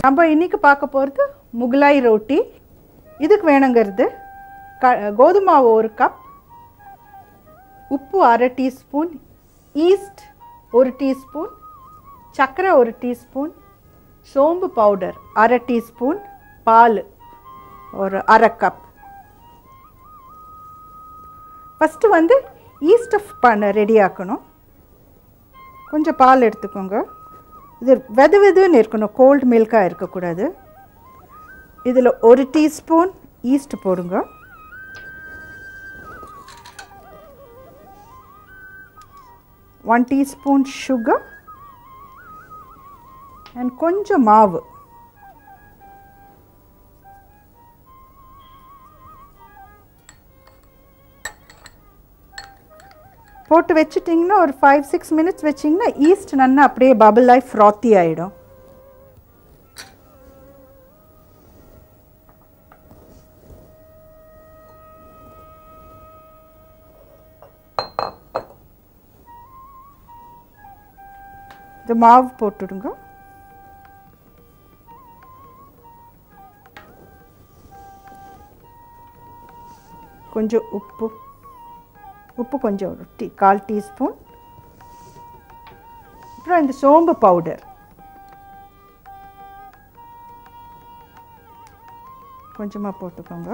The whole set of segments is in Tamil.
நம்ம இன்னைக்கு பார்க்க போகிறது முகலாய் ரொட்டி இதுக்கு வேணுங்கிறது க கோதுமை மாவு ஒரு கப் உப்பு அரை டீஸ்பூன் ஈஸ்ட் ஒரு டீஸ்பூன் சர்க்கரை ஒரு டீஸ்பூன் சோம்பு பவுடர் அரை டீஸ்பூன் பால் ஒரு அரை கப் ஃபஸ்ட்டு வந்து ஈஸ்ட் பண்ண ரெடி ஆக்கணும் கொஞ்சம் பால் எடுத்துக்கோங்க இது வெது வெதுன்னு இருக்கணும் கோல்டு மில்காக இருக்கக்கூடாது இதில் ஒரு டீஸ்பூன் ஈஸ்ட் போடுங்க ஒன் டீஸ்பூன் சுகர் அண்ட் கொஞ்சம் மாவு போட்டு வச்சிட்டிங்கன்னா ஒரு ஃபைவ் சிக்ஸ் மினிட்ஸ் வச்சிங்கன்னா ஈஸ்ட் நல்லா அப்படியே பபிள் ஆகி ஃப்ராத்தி ஆகிடும் இது மாவு போட்டுடுங்க கொஞ்சம் உப்பு உப்பு கொஞ்சம் ஒரு டீ கால் டீஸ்பூன் அப்புறம் இந்த சோம்பு பவுடர் கொஞ்சமாக போட்டுக்கோங்க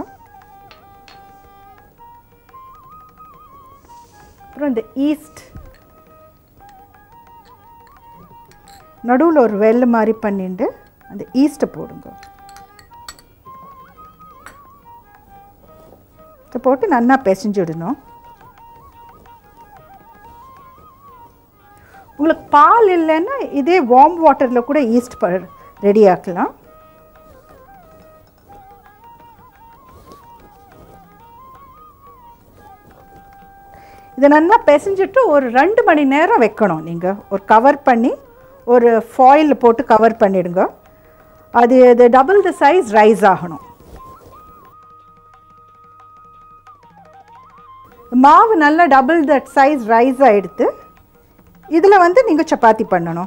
அப்புறம் இந்த ஈஸ்ட் நடுவில் ஒரு வெள்ளை மாதிரி பண்ணிட்டு அந்த ஈஸ்ட்டை போடுங்க இதை போட்டு நல்லா பிசைஞ்சிடணும் உங்களுக்கு பால் இல்லைன்னா இதே வார்ம் வாட்டரில் கூட ஈஸ்ட் ப ரெடி ஆக்கலாம் இதை நல்லா பிசைஞ்சிட்டு ஒரு ரெண்டு மணி நேரம் வைக்கணும் நீங்கள் ஒரு கவர் பண்ணி ஒரு ஃபாயில் போட்டு கவர் பண்ணிடுங்க அது இது டபுள் த சைஸ் ரைஸ் ஆகணும் மாவு நல்லா டபுள் த சைஸ் ரைஸாக எடுத்து இதில் வந்து நீங்கள் சப்பாத்தி பண்ணணும்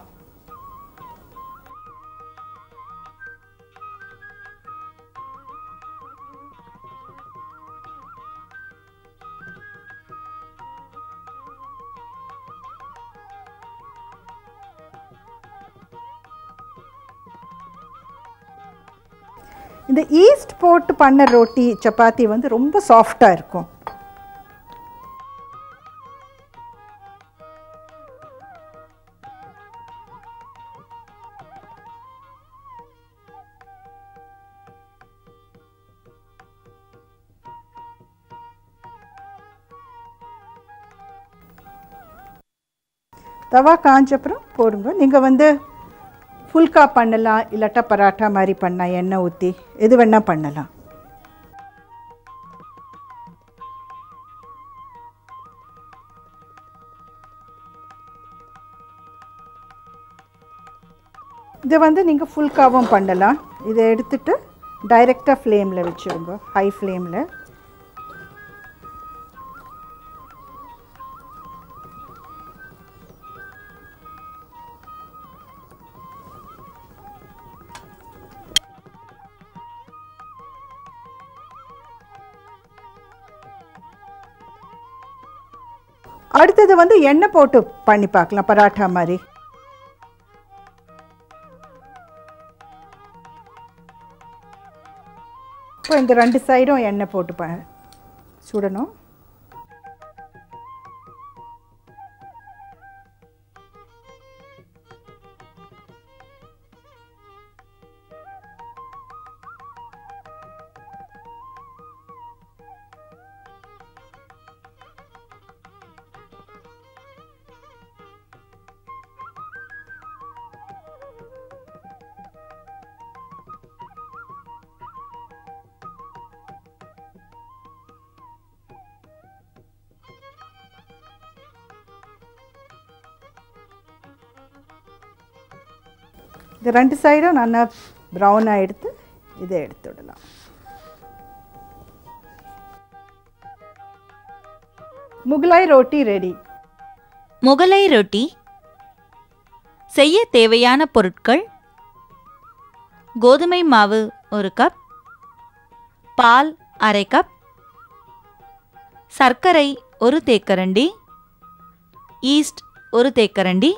இந்த ஈஸ்ட் போட்டு பண்ண ரொட்டி சப்பாத்தி வந்து ரொம்ப சாஃப்டாக இருக்கும் தவா காஞ்சப்புறம் போடுங்க நீங்கள் வந்து ஃபுல்கா பண்ணலாம் இல்லாட்டா பராட்டா மாதிரி பண்ணலாம் எண்ணெய் ஊற்றி எது வேணால் பண்ணலாம் இதை வந்து நீங்கள் ஃபுல்காவும் பண்ணலாம் இதை எடுத்துட்டு டைரெக்டாக ஃப்ளேமில் வச்சுருங்க ஹை ஃப்ளேமில் அடுத்தது வந்து எண்ணெய் போட்டு பண்ணி பார்க்கலாம் பராட்டா மாதிரி இப்போ இந்த ரெண்டு சைடும் எண்ணெய் போட்டு ப சுடணும் இது ரெண்டு சைடும் நல்லா ப்ரௌனாக எடுத்து இதை எடுத்து விடலாம் முகலாய் ரோட்டி ரெடி முகலை ரொட்டி செய்ய தேவையான பொருட்கள் கோதுமை மாவு ஒரு கப் பால் அரை கப் சர்க்கரை ஒரு தேக்கரண்டி ஈஸ்ட் ஒரு தேக்கரண்டி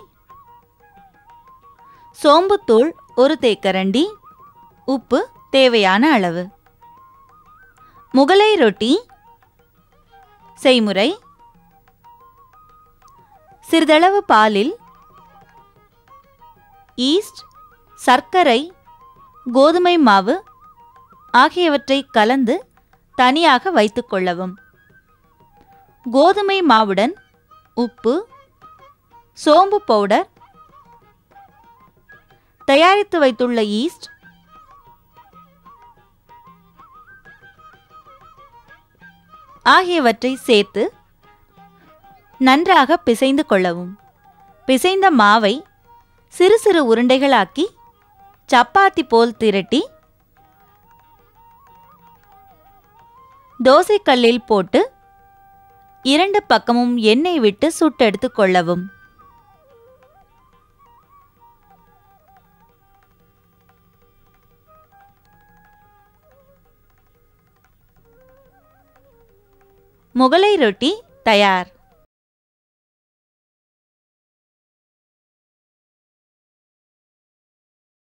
சோம்புத்தூள் ஒரு தேக்கரண்டி உப்பு தேவையான அளவு முகலை ரொட்டி செய்முறை சிறிதளவு பாலில் ஈஸ்ட் சர்க்கரை கோதுமை மாவு ஆகியவற்றை கலந்து தனியாக வைத்துக்கொள்ளவும் கோதுமை மாவுடன் உப்பு சோம்பு பவுடர் தயாரித்து வைத்துள்ள ஈஸ்ட் ஆகியவற்றை சேர்த்து நன்றாக பிசைந்து கொள்ளவும் பிசைந்த மாவை சிறு சிறு உருண்டைகளாக்கி சப்பாத்தி போல் திரட்டி தோசைக்கல்லில் போட்டு இரண்டு பக்கமும் எண்ணெய் விட்டு சுட்டெடுத்து கொள்ளவும் முகலை ரொட்டி தயார்